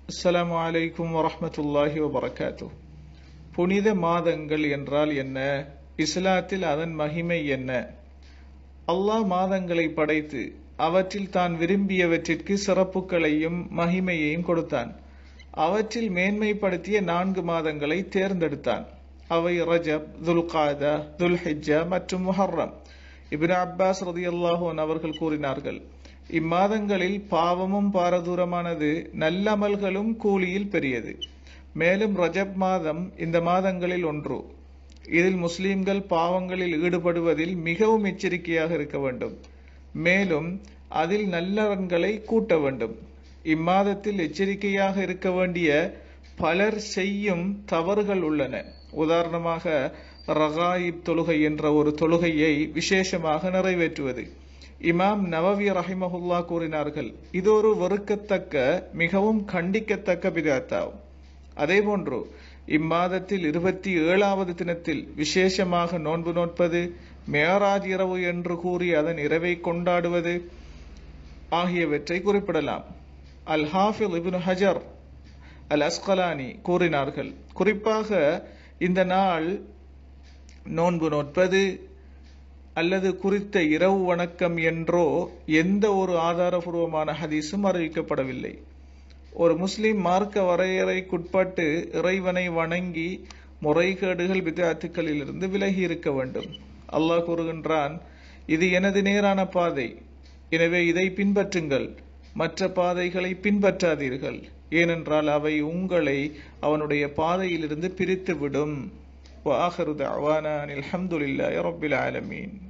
அஸ்ஸலாமு அலைக்கும் வரஹ்மத்துல்லாஹி வபரகாத்து புனித மாதங்கள் என்றால் என்ன இஸ்லாத்தில் அதன் மகிமை என்ன அல்லாஹ் மாதங்களை படைத்து அவற்றில் தான் விரும்பியவற்றிற்கு சிறப்புகளையும் மகிமையையும் கொடுத்தான் அவற்றில் மேன்மைப்படுத்திய நான்கு மாதங்களை தேர்ந்தெடுத்தான் அவை ரஜப் துல்காதா துல்ஹிஜ்ஜா மற்றும் முஹர்ரம் இப்னு அப்பாஸ் ரதியல்லாஹு அவர்கள் கூறினார்கள் இம்மாதங்களில் பாவமும் பாரதூரமானது நல்லமல்களும் கூலியில் பெரியது மேலும் ரஜப் மாதம் இந்த மாதங்களில் ஒன்று இதில் முஸ்லிம்கள் பாவங்களில் ஈடுபடுவதில் மிகவும் எச்சரிக்கையாக இருக்க வேண்டும் மேலும் அதில் நல்லறன்களை கூட்ட வேண்டும் இம்மாதத்தில் எச்சரிக்கையாக இருக்க வேண்டிய பலர் செய்யும் தவறுகள் உள்ளன உதாரணமாக ரகாயிப் தொழுகை என்ற ஒரு தொழுகையை விசேஷமாக நிறைவேற்றுவது இமாம் நவவி ரஹிமஹுல்லா கூறினார்கள் இது ஒரு வெறுக்கத்தக்க மிகவும் கண்டிக்கத்தக்க பிதாத்தாகும் அதேபோன்று இம்மாதத்தில் இருபத்தி ஏழாவது தினத்தில் விசேஷமாக நோன்பு நோட்பது மேராஜ் இரவு என்று கூறி அதன் இரவை கொண்டாடுவது ஆகியவற்றை குறிப்பிடலாம் அல் ஹாஃபில் இபின் ஹஜர் அல் அஸ்கலானி கூறினார்கள் குறிப்பாக இந்த நாள் நோன்பு நோட்பது அல்லது குறித்த இரவு வணக்கம் என்றோ எந்த ஒரு ஆதாரபூர்வமான ஹதீஸும் அறிவிக்கப்படவில்லை ஒரு முஸ்லிம் மார்க்க வரையறைக்குட்பட்டு இறைவனை வணங்கி முறைகேடுகள் விதாத்துக்களிலிருந்து விலகி இருக்க வேண்டும் அல்லாஹ் கூறுகின்றான் இது எனது நேரான பாதை எனவே இதை பின்பற்றுங்கள் மற்ற பாதைகளை பின்பற்றாதீர்கள் ஏனென்றால் அவை உங்களை அவனுடைய பாதையிலிருந்து பிரித்துவிடும் وآخر دعوانا أن الحمد لله رب العالمين